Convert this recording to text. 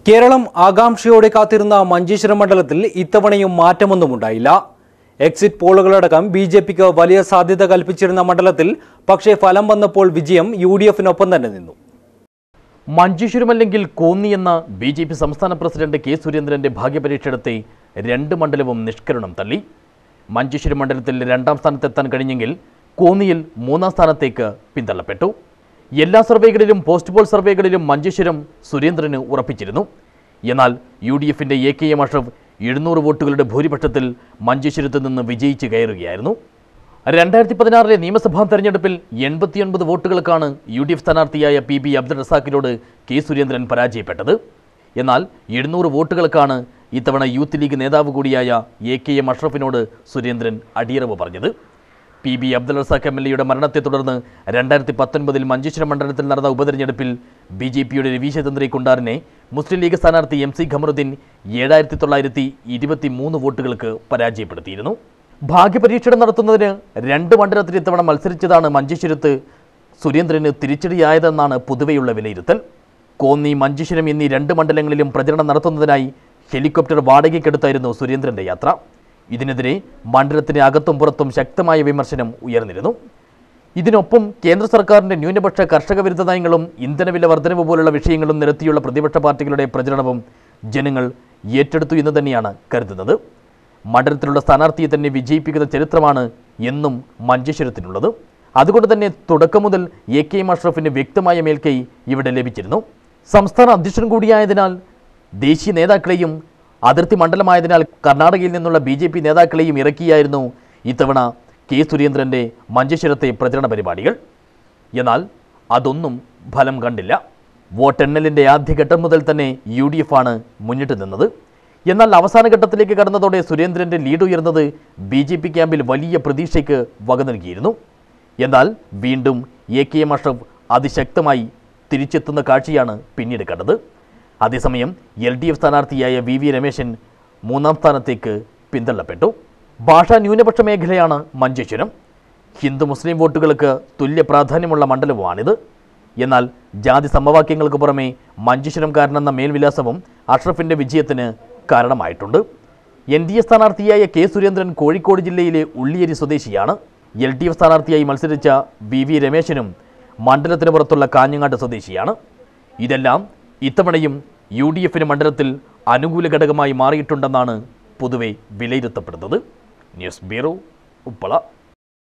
കേരളം ആകാംക്ഷയോടെ കാത്തിരുന്ന മഞ്ചേശ്വരം മണ്ഡലത്തിൽ ഇത്തവണയും മാറ്റമൊന്നുമുണ്ടായില്ല എക്സിറ്റ് പോളുകളടക്കം ബി ജെ പിക്ക് വലിയ സാധ്യത കൽപ്പിച്ചിരുന്ന മണ്ഡലത്തിൽ പക്ഷേ ഫലം വന്നപ്പോൾ വിജയം യു ഡി എഫിനൊപ്പം തന്നെ നിന്നു മഞ്ചേശ്വരമല്ലെങ്കിൽ കോന്നി എന്ന ബി ജെ പി സംസ്ഥാന പ്രസിഡന്റ് കെ സുരേന്ദ്രന്റെ ഭാഗ്യപരീക്ഷയെടുത്ത് രണ്ട് മണ്ഡലവും നിഷ്കരണം തള്ളി മഞ്ചേശ്വരം മണ്ഡലത്തിൽ രണ്ടാം സ്ഥാനത്തെത്താൻ കഴിഞ്ഞെങ്കിൽ കോന്നിയിൽ മൂന്നാം സ്ഥാനത്തേക്ക് പിന്തള്ളപ്പെട്ടു എല്ലാ സർവേകളിലും പോസ്റ്റ് പോൾ സർവേകളിലും മഞ്ചേശ്വരം സുരേന്ദ്രന് ഉറപ്പിച്ചിരുന്നു എന്നാൽ യു ഡി എഫിന്റെ എ കെ എം അഷ്റഫ് എഴുന്നൂറ് വോട്ടുകളുടെ ഭൂരിപക്ഷത്തിൽ മഞ്ചേശ്വരത്ത് നിന്ന് വിജയിച്ച് കയറുകയായിരുന്നു രണ്ടായിരത്തി പതിനാറിലെ നിയമസഭാ തെരഞ്ഞെടുപ്പിൽ എൺപത്തിയൊൻപത് വോട്ടുകൾക്കാണ് യു ഡി എഫ് സ്ഥാനാർത്ഥിയായ പി ബി അബ്ദുൾ റസാഖിനോട് കെ സുരേന്ദ്രൻ പരാജയപ്പെട്ടത് എന്നാൽ എഴുന്നൂറ് വോട്ടുകൾക്കാണ് ഇത്തവണ യൂത്ത് ലീഗ് നേതാവ് കൂടിയായ എ കെ എം അഷ്റഫിനോട് സുരേന്ദ്രൻ അടിയറവ് പറഞ്ഞത് P B Abdul Razak M L എയുടെ മരണത്തെ തുടർന്ന് രണ്ടായിരത്തി പത്തൊൻപതിൽ മഞ്ചേശ്വരം മണ്ഡലത്തിൽ നടന്ന ഉപതെരഞ്ഞെടുപ്പിൽ ബി ജെ പിയുടെ രവീശചന്ദ്രി കുണ്ടാറിനെ മുസ്ലിം ലീഗ് സ്ഥാനാർത്ഥി എം സി ഖമറുദ്ദീൻ ഏഴായിരത്തി തൊള്ളായിരത്തി ഇരുപത്തി മൂന്ന് വോട്ടുകൾക്ക് പരാജയപ്പെടുത്തിയിരുന്നു ഭാഗ്യപരീക്ഷണം നടത്തുന്നതിന് രണ്ട് മണ്ഡലത്തിൽ ഇത്തവണ മത്സരിച്ചതാണ് മഞ്ചേശ്വരത്ത് സുരേന്ദ്രന് തിരിച്ചടിയായതെന്നാണ് പൊതുവെയുള്ള വിലയിരുത്തൽ കോന്നി മഞ്ചേശ്വരം എന്നീ രണ്ട് മണ്ഡലങ്ങളിലും പ്രചരണം നടത്തുന്നതിനായി ഹെലികോപ്റ്റർ വാടകയ്ക്കെടുത്തായിരുന്നു സുരേന്ദ്രന്റെ യാത്ര ഇതിനെതിരെ മണ്ഡലത്തിന് അകത്തും പുറത്തും ശക്തമായ വിമർശനം ഉയർന്നിരുന്നു ഇതിനൊപ്പം കേന്ദ്ര സർക്കാരിന്റെ ന്യൂനപക്ഷ കർഷക വിരുദ്ധ നയങ്ങളും ഇന്ധനവില വർധനവ് പോലുള്ള വിഷയങ്ങളും നിരത്തിയുള്ള പ്രതിപക്ഷ പാർട്ടികളുടെ പ്രചരണവും ജനങ്ങൾ ഏറ്റെടുത്തു എന്ന് തന്നെയാണ് കരുതുന്നത് മണ്ഡലത്തിലുള്ള സ്ഥാനാർത്ഥിയെ തന്നെ വിജയിപ്പിക്കുന്ന ചരിത്രമാണ് എന്നും മഞ്ചേശ്വരത്തിനുള്ളത് അതുകൊണ്ട് തന്നെ തുടക്കം മുതൽ എ കെ എം അഷ്റഫിന് വ്യക്തമായ മേൽക്കൈ ഇവിടെ ലഭിച്ചിരുന്നു സംസ്ഥാന അധ്യക്ഷൻ കൂടിയായതിനാൽ ദേശീയ നേതാക്കളെയും അതിർത്തി മണ്ഡലമായതിനാൽ കർണാടകയിൽ നിന്നുള്ള ബി ജെ പി നേതാക്കളെയും ഇറക്കിയായിരുന്നു ഇത്തവണ കെ സുരേന്ദ്രന്റെ മഞ്ചേശ്വരത്തെ പ്രചരണ പരിപാടികൾ എന്നാൽ അതൊന്നും ഫലം കണ്ടില്ല വോട്ടെണ്ണലിന്റെ ആദ്യഘട്ടം മുതൽ തന്നെ യു ഡി എഫ് ആണ് മുന്നിട്ട് നിന്നത് എന്നാൽ അവസാന ഘട്ടത്തിലേക്ക് കടന്നതോടെ സുരേന്ദ്രന്റെ ലീഡ് ഉയർന്നത് ബി ജെ പി ക്യാമ്പിൽ വലിയ പ്രതീക്ഷയ്ക്ക് വക നൽകിയിരുന്നു എന്നാൽ വീണ്ടും എ കെ എം അഷ്റഫ് അതിശക്തമായി തിരിച്ചെത്തുന്ന കാഴ്ചയാണ് പിന്നീട് കണ്ടത് അതേസമയം എൽ ഡി എഫ് സ്ഥാനാർത്ഥിയായ വി വി രമേശൻ മൂന്നാം സ്ഥാനത്തേക്ക് പിന്തള്ളപ്പെട്ടു ഭാഷാ ന്യൂനപക്ഷ മേഖലയാണ് മഞ്ചേശ്വരം ഹിന്ദു മുസ്ലിം വോട്ടുകൾക്ക് തുല്യ പ്രാധാന്യമുള്ള മണ്ഡലവുമാണിത് എന്നാൽ ജാതി സമവാക്യങ്ങൾക്ക് പുറമെ മഞ്ചേശ്വരംകാരനെന്ന മേൽവിലാസവും അഷ്റഫിന്റെ വിജയത്തിന് കാരണമായിട്ടുണ്ട് എൻ ഡി എ സ്ഥാനാർത്ഥിയായ കെ സുരേന്ദ്രൻ കോഴിക്കോട് ജില്ലയിലെ ഉള്ളിയേരി സ്വദേശിയാണ് എൽ ഡി എഫ് സ്ഥാനാർത്ഥിയായി മത്സരിച്ച വി വി രമേശനും മണ്ഡലത്തിന് പുറത്തുള്ള കാഞ്ഞങ്ങാട്ട് സ്വദേശിയാണ് ഇതെല്ലാം ഇത്തവണയും യു ഡി എഫിന് മണ്ഡലത്തിൽ അനുകൂല ഘടകമായി മാറിയിട്ടുണ്ടെന്നാണ് പൊതുവെ വിലയിരുത്തപ്പെടുന്നത് ന്യൂസ് ബ്യൂറോ ഉപ്പള